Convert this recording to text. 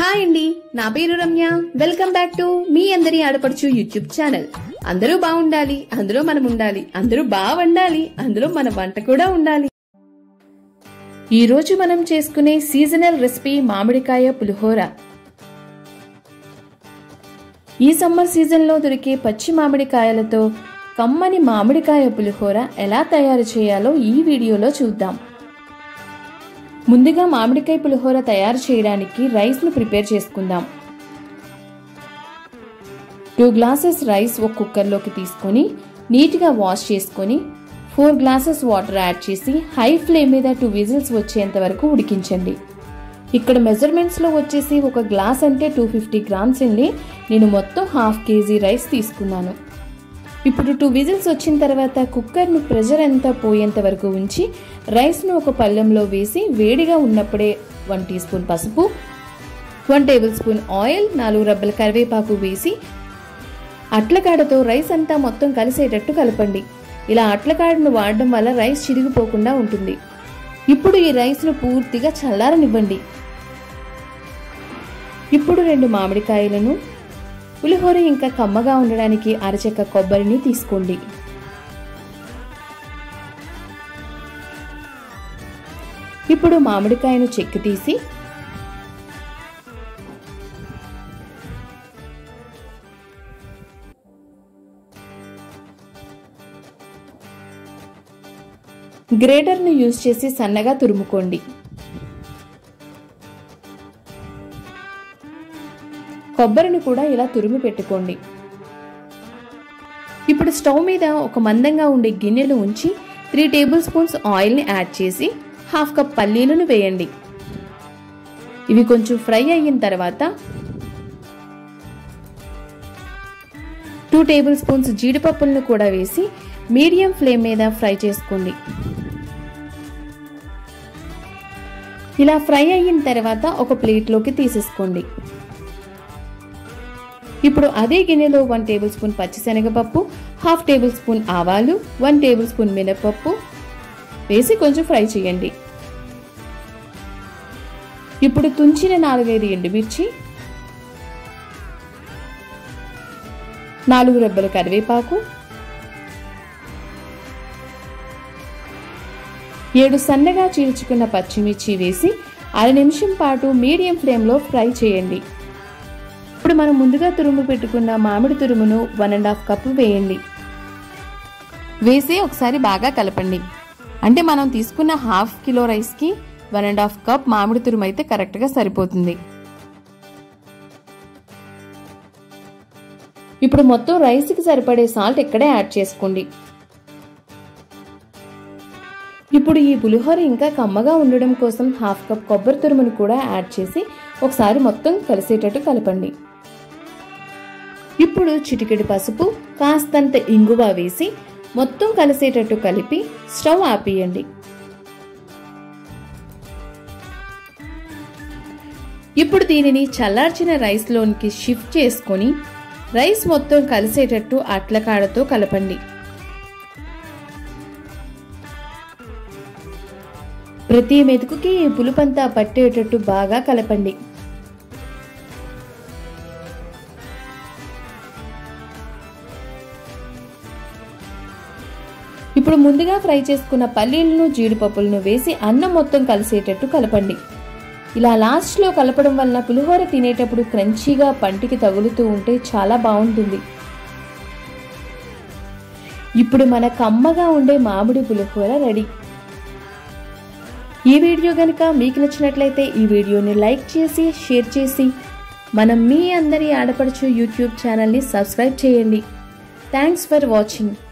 hi అండి నా పేరు రమ్య వెల్కమ్ బ్యాక్ టు మీ అందరి ఆడపడుచు యూట్యూబ్ ఛానల్ అందరూ బాగుండాలి అందులో మనం ఉండాలి అందరూ బాగా వండాలి అందులో మన వంట కూడా ఉండాలి ఈ రోజు మనం చేసుకునే సీజనల్ రెసిపీ మామిడికాయ పులిహోర ఈ సమ్మర్ సీజన్లో దొరికే పచ్చి మామిడికాయలతో కమ్మని మామిడికాయ పులిహోర ఎలా తయారు చేయాలో ఈ వీడియోలో చూద్దాం ముందుగా మామిడికాయ పులిహోర తయారు చేయడానికి రైస్ను ప్రిపేర్ చేసుకుందాం టూ గ్లాసెస్ రైస్ ఒక కుక్కర్లోకి తీసుకొని నీట్గా వాష్ చేసుకొని ఫోర్ గ్లాసెస్ వాటర్ యాడ్ చేసి హై ఫ్లేమ్ మీద టూ విజిల్స్ వచ్చేంత వరకు ఉడికించండి ఇక్కడ మెజర్మెంట్స్లో వచ్చేసి ఒక గ్లాస్ అంటే టూ ఫిఫ్టీ గ్రామ్స్ అండి నేను మొత్తం హాఫ్ కేజీ రైస్ తీసుకున్నాను ఇప్పుడు టూ విజిల్స్ వచ్చిన తర్వాత కుక్కర్ను ప్రెషర్ అంతా పోయేంత వరకు ఉంచి రైస్ను ఒక పళ్ళెంలో వేసి వేడిగా ఉన్నప్పుడే వన్ టీ స్పూన్ పసుపు వన్ టేబుల్ స్పూన్ ఆయిల్ నాలుగు రబ్బల కరివేపాకు వేసి అట్లకాడతో రైస్ అంతా మొత్తం కలిసేటట్టు కలపండి ఇలా అట్లకాడను వాడడం వల్ల రైస్ చిరిగిపోకుండా ఉంటుంది ఇప్పుడు ఈ రైస్ను పూర్తిగా చల్లారనివ్వండి ఇప్పుడు రెండు మామిడికాయలను పులిహోర ఇంకా కమ్మగా ఉండడానికి అరచెక్క కొబ్బరిని తీసుకోండి ఇప్పుడు మామిడికాయను చెక్కు తీసి గ్రేటర్ను యూజ్ చేసి సన్నగా తురుముకోండి కొబ్బరిని కూడా ఇలా తురిమి పెట్టుకోండి ఇప్పుడు స్టవ్ మీద ఒక మందంగా ఉండే గిన్నెను ఉంచి త్రీ టేబుల్ స్పూన్స్ ఆయిల్ని యాడ్ చేసి హాఫ్ కప్ పల్లీలను వేయండి ఇవి కొంచెం ఫ్రై అయిన తర్వాత టూ టేబుల్ స్పూన్స్ జీడిపప్పులను కూడా వేసి మీడియం ఫ్లేమ్ మీద ఫ్రై చేసుకోండి ఇలా ఫ్రై అయిన తర్వాత ఒక ప్లేట్లోకి తీసేసుకోండి ఇప్పుడు అదే గిన్నెలో వన్ టేబుల్ స్పూన్ పచ్చిశనగపప్పు హాఫ్ టేబుల్ స్పూన్ ఆవాలు వన్ టేబుల్ స్పూన్ మినపప్పు వేసి కొంచెం ఫ్రై చేయండి ఇప్పుడు తుంచిన నాలుగైదు ఎండుమిర్చి నాలుగు రెబ్బల కరివేపాకు ఏడు సన్నగా చీల్చుకున్న పచ్చిమిర్చి వేసి అర నిమిషం పాటు మీడియం ఫ్లేమ్లో ఫ్రై చేయండి ఇప్పుడు మనం ముందుగా తురుము పెట్టుకున్న మామిడి తురుమును వన్ అండ్ హాఫ్ కప్పు వేయండి వేసి ఒకసారి బాగా కలపండి అంటే మనం తీసుకున్న హాఫ్ కిలో రైస్కి వన్ అండ్ హాఫ్ కప్ మామిడి తురుము అయితే కరెక్ట్గా సరిపోతుంది ఇప్పుడు మొత్తం రైస్కి సరిపడే సాల్ట్ ఇక్కడే యాడ్ చేసుకోండి ఇప్పుడు ఈ పులిహోర ఇంకా కమ్మగా ఉండడం కోసం హాఫ్ కప్ కొబ్బరి తురుమును కూడా యాడ్ చేసి ఒకసారి మొత్తం కలిసేటట్టు కలపండి ఇప్పుడు చిటికెడు పసుపు కాస్తంత ఇంగువ వేసి మొత్తం కలిసేటట్టు కలిపి స్టవ్ ఆపేయండి ఇప్పుడు దీనిని చల్లార్చిన రైస్లోనికి షిఫ్ట్ చేసుకొని రైస్ మొత్తం కలిసేటట్టు అట్లకాడతో కలపండి ప్రతి మెతుకుకి ఈ పులుపంతా పట్టేటట్టు బాగా కలపండి ఇప్పుడు ముందుగా ఫ్రై చేసుకున్న పల్లీలను జీడిపప్పులను వేసి అన్నం మొత్తం కలిసేటట్టు కలపండి ఇలా లాస్ట్లో కలపడం వలన పులిహోర తినేటప్పుడు క్రంచీగా పంటికి తగులుతూ ఉంటే చాలా బాగుంటుంది ఇప్పుడు మన కమ్మగా ఉండే మామిడి పులిహోర రెడీ ఈ వీడియో కనుక మీకు నచ్చినట్లయితే ఈ వీడియోని లైక్ చేసి షేర్ చేసి మనం మీ అందరి ఆడపడుచు యూట్యూబ్ ఛానల్ని సబ్స్క్రైబ్ చేయండి థ్యాంక్స్ ఫర్ వాచింగ్